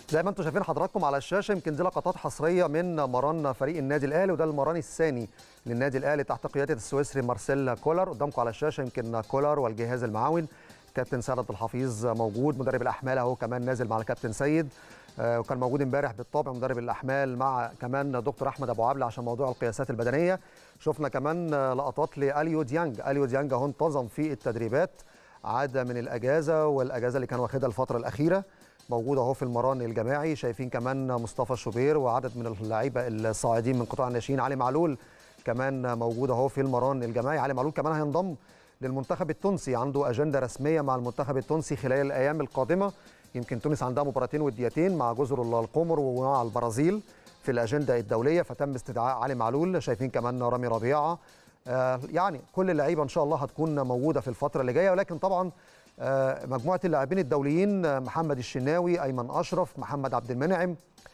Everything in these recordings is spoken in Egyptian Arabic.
زي ما انتم شايفين حضراتكم على الشاشه يمكن دي لقطات حصريه من مران فريق النادي الاهلي وده المران الثاني للنادي الاهلي تحت قياده السويسري مارسيل كولر قدامكم على الشاشه يمكن كولر والجهاز المعاون كابتن سند الحفيظ موجود مدرب الاحمال اهو كمان نازل مع الكابتن سيد آه، وكان موجود امبارح بالطبع مدرب الاحمال مع كمان دكتور احمد ابو عبله عشان موضوع القياسات البدنيه شفنا كمان آه، لقطات لاليو ديانج اليو ديانج اهو انتظم في التدريبات عاد من الاجازه والاجازه اللي كان واخدها الفتره الاخيره موجود اهو في المران الجماعي شايفين كمان مصطفى شوبير وعدد من اللعيبه الصاعدين من قطاع الناشئين علي معلول كمان موجود اهو في المران الجماعي علي معلول كمان هينضم للمنتخب التونسي عنده اجنده رسميه مع المنتخب التونسي خلال الايام القادمه يمكن تونس عندها مباراتين وديتين مع جزر القمر ومع البرازيل في الاجنده الدوليه فتم استدعاء علي معلول شايفين كمان رامي ربيعه آه يعني كل اللعيبه ان شاء الله هتكون موجوده في الفتره اللي جايه ولكن طبعا آه مجموعه اللاعبين الدوليين آه محمد الشناوي ايمن اشرف محمد عبد المنعم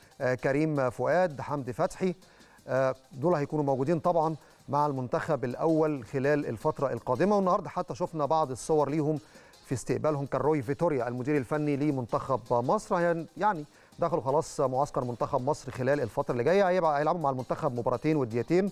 كريم فؤاد حمدي فتحي دول هيكونوا موجودين طبعا مع المنتخب الاول خلال الفتره القادمه والنهارده حتى شفنا بعض الصور ليهم في استقبالهم كان روي فيتوريا المدير الفني لمنتخب مصر يعني دخلوا خلاص معسكر منتخب مصر خلال الفتره اللي جايه هيبقى هيلعبوا مع المنتخب مباراتين وديتين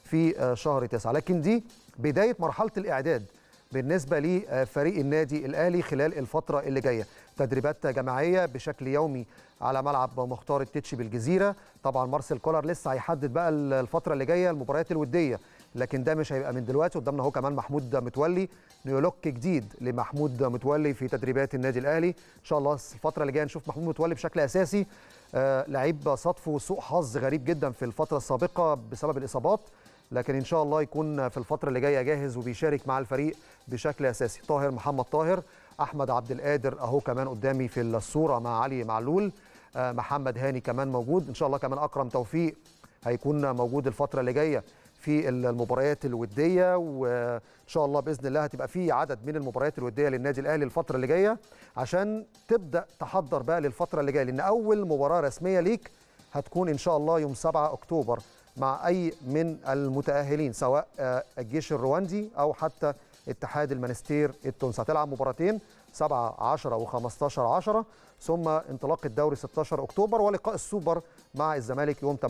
في شهر تسعة لكن دي بدايه مرحله الاعداد بالنسبه لفريق النادي الاهلي خلال الفتره اللي جايه تدريبات جماعيه بشكل يومي على ملعب مختار التتش بالجزيره طبعا مارسيل كولر لسه هيحدد بقى الفتره اللي جايه المباريات الوديه لكن ده مش هيبقى من دلوقتي قدامنا اهو كمان محمود متولي نيولوك جديد لمحمود متولي في تدريبات النادي الاهلي ان شاء الله الفتره اللي جايه نشوف محمود متولي بشكل اساسي آه لعيب صدفه وسوء حظ غريب جدا في الفتره السابقه بسبب الاصابات لكن ان شاء الله يكون في الفتره اللي جايه جاهز وبيشارك مع الفريق بشكل اساسي طاهر محمد طاهر احمد عبد القادر اهو كمان قدامي في الصوره مع علي معلول آه محمد هاني كمان موجود ان شاء الله كمان اكرم توفيق هيكون موجود الفتره اللي جايه في المباريات الوديه وان شاء الله باذن الله هتبقى في عدد من المباريات الوديه للنادي الاهلي الفتره اللي جايه عشان تبدا تحضر بقى للفتره اللي جايه لان اول مباراه رسميه ليك هتكون ان شاء الله يوم 7 اكتوبر مع اي من المتاهلين سواء الجيش الرواندي او حتى اتحاد المنستير التونسي هتلعب مباراتين 7 10 و15 10 ثم انطلاق الدوري 16 اكتوبر ولقاء السوبر مع الزمالك يوم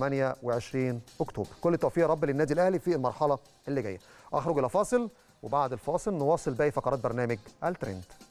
28 اكتوبر كل التوفيق يا رب للنادي الاهلي في المرحله اللي جايه اخرج الى فاصل وبعد الفاصل نواصل باقي فقرات برنامج الترند